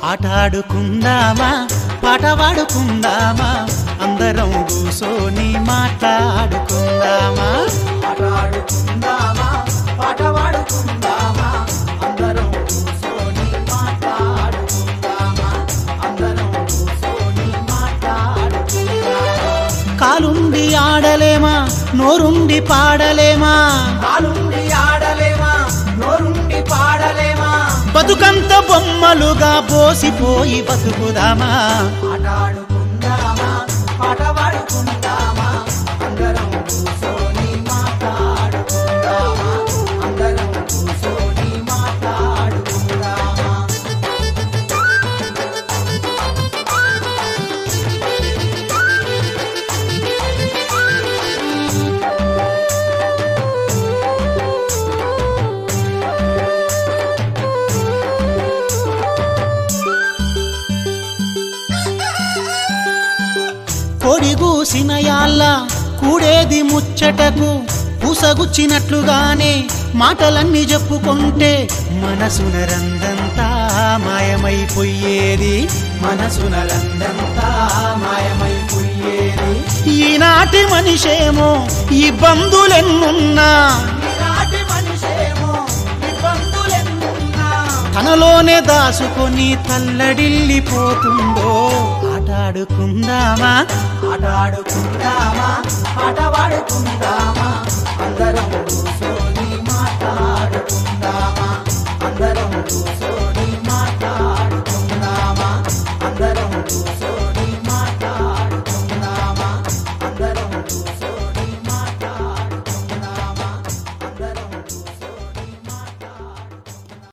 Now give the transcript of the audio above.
ఆట ఆడుకుందామా పాట పాడుకుందామా అందరం కూసోని మాట్లాడుకుందామా ఆట ఆడుకుందామా పాట పాడుకుందామా అందరం కూసోని మాట్లాడుకుందామా అందరం కూసోని మాట్లాడుకుందామా కాలుండి ఆడలేమా నోరుండి పాడలేమా కాలుండి ఆడలేమా నోరుండి పాడలేమా బతుకంత బొమ్మలుగా పోసిపోయి బతుకుదామా ఆట ఆడుకుందామా పాట పాడుకుందామా అందరం కూసోని మాట్లాడుకుందామా అందరం కూసోని మాట్లాడుకుందామా కొడిగూసిన యాళ్ళ కూడేది ముచ్చటకు పూసగుచ్చినట్లుగానే మాటలన్నీ చెప్పుకుంటే మనసున రందంతా మాయమైపోయేది మనసున రందంతా మాయమైపోయేది ఈనాటి మనిషేమో ఇబ్బందులెన్నున్నా ఈనాటి మనిషేమో ఇబ్బందులెన్నున్నా తనలోనే దాసుకొని తల్లడిల్లిపోతుందో ఆటాడుకుందామా ఆటాడుకుందామా పాట పాడుకుందామా అందరం